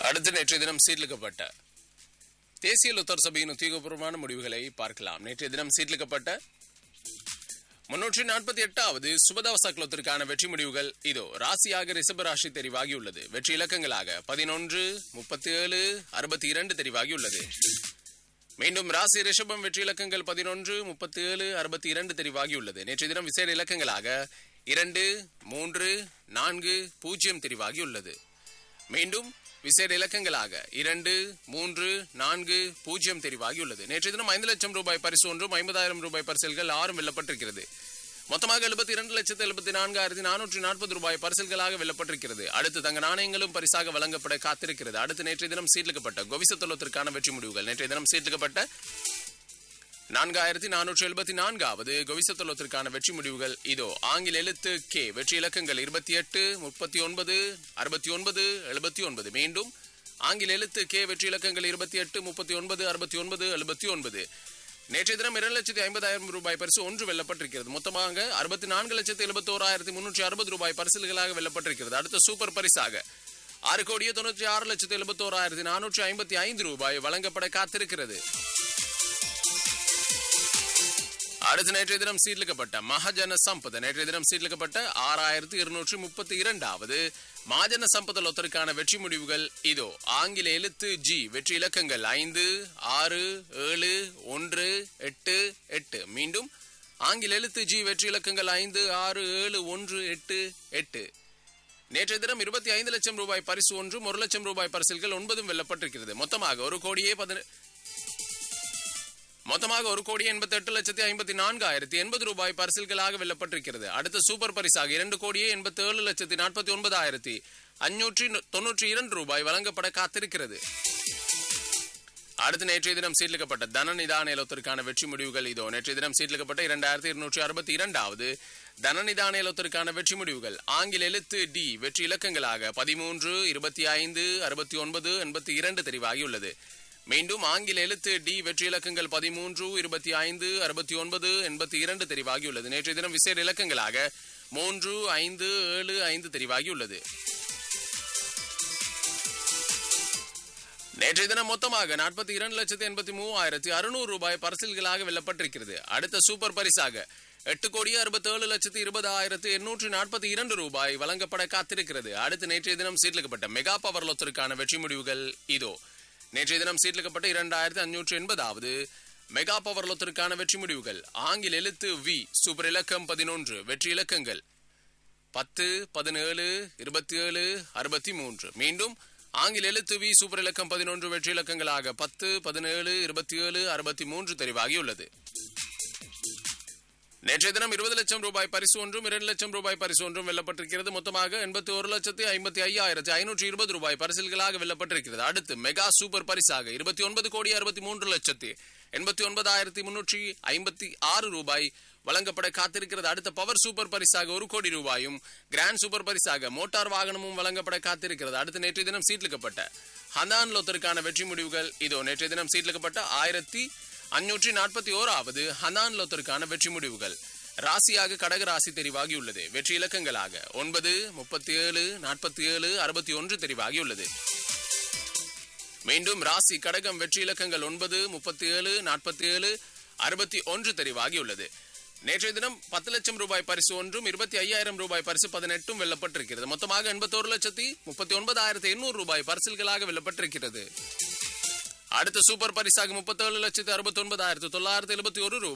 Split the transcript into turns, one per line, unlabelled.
அடுத்து நேற்றைய தினம் சீர்லிக்கப்பட்ட தேசிய லுத்தர் சபையின் உத்தியோகபூர்வமான முடிவுகளை பார்க்கலாம் நேற்றைய தினம் சீர்லிக்கப்பட்ட முன்னூற்றி நாற்பத்தி எட்டாவது சுபதவச குலத்திற்கான வெற்றி முடிவுகள் இதோ ராசியாக ரிஷபராசி தெரிவாகியுள்ளது வெற்றி இலக்கங்களாக பதினொன்று முப்பத்தி ஏழு அறுபத்தி இரண்டு தெரிவாகியுள்ளது மீண்டும் ராசி ரிஷபம் வெற்றி இலக்கங்கள் பதினொன்று முப்பத்தி ஏழு அறுபத்தி இரண்டு தெரிவாகியுள்ளது நேற்றைய தினம் விசேட இலக்கங்களாக இரண்டு மூன்று நான்கு பூஜ்ஜியம் தெரிவாகியுள்ளது மீண்டும் விசேட இலக்கங்களாக இரண்டு மூன்று நான்கு பூஜ்ஜியம் தெரிவாகியுள்ளது நேற்றைய தினம் ஐந்து லட்சம் ரூபாய் பரிசு ஒன்றும் ஐம்பதாயிரம் ரூபாய் பரிசல்கள் ஆறும் வெல்லப்பட்டிருக்கிறது மொத்தமாக எழுபத்தி இரண்டு லட்சத்து எழுபத்தி நான்காயிரத்தி நானூற்றி நாற்பது ரூபாய் பரிசல்களாக வெல்லப்பட்டிருக்கிறது அடுத்து தங்க நாணயங்களும் பரிசாக வழங்கப்பட காத்திருக்கிறது அடுத்து நேற்றைய தினம் சீர்லிக்கப்பட்ட கோவிசத்தொலத்திற்கான வெற்றி முடிவுகள் நேற்றைய தினம் சீர்லிக்கப்பட்ட நான்காயிரத்தி நானூற்றி எழுபத்தி நான்காவது கோவிசத்தொலத்திற்கான வெற்றி முடிவுகள் இதோ ஆங்கில எழுத்து கே வெற்றி இலக்கங்கள் இருபத்தி எட்டு முப்பத்தி ஒன்பது அறுபத்தி ஒன்பது எழுபத்தி ஒன்பது மீண்டும் ஆங்கில எழுத்து கே வெற்றி இலக்கங்கள் இருபத்தி எட்டு முப்பத்தி ஒன்பது அறுபத்தி ஒன்பது எழுபத்தி ஒன்பது நேற்றைய தினம் இரண்டு லட்சத்தி ஐம்பதாயிரம் ரூபாய் பரிசு ஒன்று வெல்லப்பட்டிருக்கிறது மொத்தமாக அறுபத்தி நான்கு லட்சத்தி எழுபத்தோராயிரத்தி முன்னூற்றி அறுபது ரூபாய் பரிசுகளாக வெல்லப்பட்டிருக்கிறது அடுத்த சூப்பர் பரிசாக ஆறு கோடியே தொண்ணூற்றி ஆறு லட்சத்தி எழுபத்தோராயிரத்தி நானூற்றி ஐம்பத்தி ஐந்து ரூபாய் வழங்கப்பட காத்திருக்கிறது அடுத்த நேற்றைய தினம் சீர்லிக்கப்பட்ட மகாஜன சம்பத நேற்றைய தினம் சீர்லிக்கப்பட்ட ஆறாயிரத்தி இருநூற்றி முப்பத்தி இரண்டாவது மாஜன சம்பத லொத்தருக்கான வெற்றி முடிவுகள் இதோ ஆங்கில எழுத்து ஜி வெற்றி இலக்கங்கள் ஐந்து ஆறு ஏழு ஒன்று எட்டு எட்டு மீண்டும் ஆங்கில எழுத்து ஜி வெற்றி இலக்கங்கள் ஐந்து ஆறு ஏழு ஒன்று எட்டு எட்டு நேற்றைய தினம் இருபத்தி ஐந்து லட்சம் ரூபாய் பரிசு ஒன்றும் ஒரு லட்சம் ரூபாய் பரிசில்கள் ஒன்பதும் வெல்லப்பட்டிருக்கிறது மொத்தமாக ஒரு கோடியே பதின மொத்தமாக ஒரு கோடி எண்பத்தி எட்டு லட்சத்தி ஐம்பத்தி நான்காயிரத்தி எண்பது ரூபாய் பரிசில்களாக வெல்லப்பட்டிருக்கிறது அடுத்த சூப்பர் பரிசாக இரண்டு கோடியே எண்பத்தி ஏழு லட்சத்தி நாற்பத்தி ஒன்பதாயிரத்தி அஞ்சூற்றி தொன்னூற்றி இரண்டு ரூபாய் வழங்கப்பட காத்திருக்கிறது அடுத்து நேற்றைய தினம் சீர்லிக்கப்பட்ட தன நிதான இலத்திற்கான வெற்றி முடிவுகள் இதோ நேற்றைய தினம் சீர்லிக்கப்பட்ட இரண்டாயிரத்தி இருநூற்றி அறுபத்தி இரண்டாவது தன நிதான இலத்திற்கான வெற்றி முடிவுகள் ஆங்கில எழுத்து டி வெற்றி இலக்கங்களாக பதிமூன்று இருபத்தி ஐந்து அறுபத்தி ஒன்பது எண்பத்தி இரண்டு தெரிவாகியுள்ளது மீண்டும் ஆங்கில எழுத்து டி வெற்றி இலக்கங்கள் பதிமூன்று இருபத்தி ஐந்து அறுபத்தி ஒன்பது எண்பத்தி இரண்டு தெரிவாகியுள்ளது நேற்றைய தினம் விசேட இலக்கங்களாக மூன்று ஐந்து ஏழு ஐந்து தெரிவாகியுள்ளது நேற்றைய தினம் மொத்தமாக நாற்பத்தி இரண்டு லட்சத்தி எண்பத்தி மூவாயிரத்தி அறுநூறு ரூபாய் பரிசில்களாக வெல்லப்பட்டிருக்கிறது அடுத்த சூப்பர் பரிசாக எட்டு கோடி அறுபத்தி ஏழு லட்சத்தி இருபதாயிரத்து எண்ணூற்றி நாற்பத்தி இரண்டு ரூபாய் வழங்கப்பட காத்திருக்கிறது அடுத்து நேற்றைய தினம் சீர்லிக்கப்பட்ட மெகா பவர் லொத்திற்கான வெற்றி முடிவுகள் இதோ நேற்றைய தினம் சீர்லிக்கப்பட்ட இரண்டாயிரத்தி அஞ்சூற்று எண்பதாவது மெகா பவர் லொத்திற்கான வெற்றி முடிவுகள் ஆங்கில எழுத்து வி சூப்பர் இலக்கம் பதினொன்று வெற்றி இலக்கங்கள் பத்து பதினேழு இருபத்தி ஏழு அறுபத்தி மூன்று மீண்டும் ஆங்கில எழுத்து வி சூப்பர் இலக்கம் பதினொன்று வெற்றி இலக்கங்களாக பத்து பதினேழு இருபத்தி ஏழு அறுபத்தி மூன்று தெரிவாகியுள்ளது நேற்றைய தினம் இருபது லட்சம் ரூபாய் பரிசு ஒன்றும் இரண்டு லட்சம் ரூபாய் பரிசு ஒன்றும் வெல்லப்பட்டிருக்கிறது மொத்தமாக எண்பத்தி ஒரு லட்சத்தி ஐம்பத்தி ஐயாயிரத்தி ஐநூற்றி இருபது ரூபாய் பரிசில்களாக வெல்லப்பட்டிருக்கிறது அடுத்து மெகா சூப்பர் பரிசாக இருபத்தி ஒன்பது கோடி அறுபத்தி மூன்று லட்சத்தி எண்பத்தி ஒன்பதாயிரத்தி முன்னூற்றி ஐம்பத்தி ஆறு ரூபாய் வழங்கப்பட காத்திருக்கிறது அடுத்த பவர் சூப்பர் பரிசாக ஒரு கோடி ரூபாயும் கிராண்ட் சூப்பர் பரிசாக மோட்டார் வாகனமும் வழங்கப்பட காத்திருக்கிறது அடுத்து நேற்றைய தினம் சீட்லிக்கப்பட்ட ஹந்தான் லோத்தருக்கான வெற்றி முடிவுகள் இதோ நேற்றைய தினம் சீட்லிக்கப்பட்ட ஆயிரத்தி அஞ்சூற்றி நாற்பத்தி ஓராவது ஹனான் லோத்தருக்கான வெற்றி முடிவுகள் ராசியாக கடக ராசி தெரிவாகியுள்ளது வெற்றி இலக்கங்களாக ஒன்பது முப்பத்தி ஏழு நாற்பத்தி ஏழு அறுபத்தி ஒன்று தெரிவாகியுள்ளது மீண்டும் ராசி கடகம் வெற்றி இலக்கங்கள் ஒன்பது முப்பத்தி ஏழு நாற்பத்தி ஏழு அறுபத்தி ஒன்று தெரிவாகியுள்ளது நேற்றைய தினம் பத்து லட்சம் ரூபாய் பரிசு ஒன்றும் இருபத்தி ஐயாயிரம் ரூபாய் பரிசு பதினெட்டும் வெல்லப்பட்டிருக்கிறது மொத்தமாக எண்பத்தோரு லட்சத்தி முப்பத்தி ஒன்பதாயிரத்தி எண்ணூறு ரூபாய் பரிசில்களாக வெல்லப்பட்டிருக்கிறது அடுத்த சூப்பர் பரிசாக முப்பத்தேழு லட்சத்தி அறுபத்தி ஒன்பதாயிரத்தி தொள்ளாயிரத்தி எழுபத்தி ஒரு ரூபாய்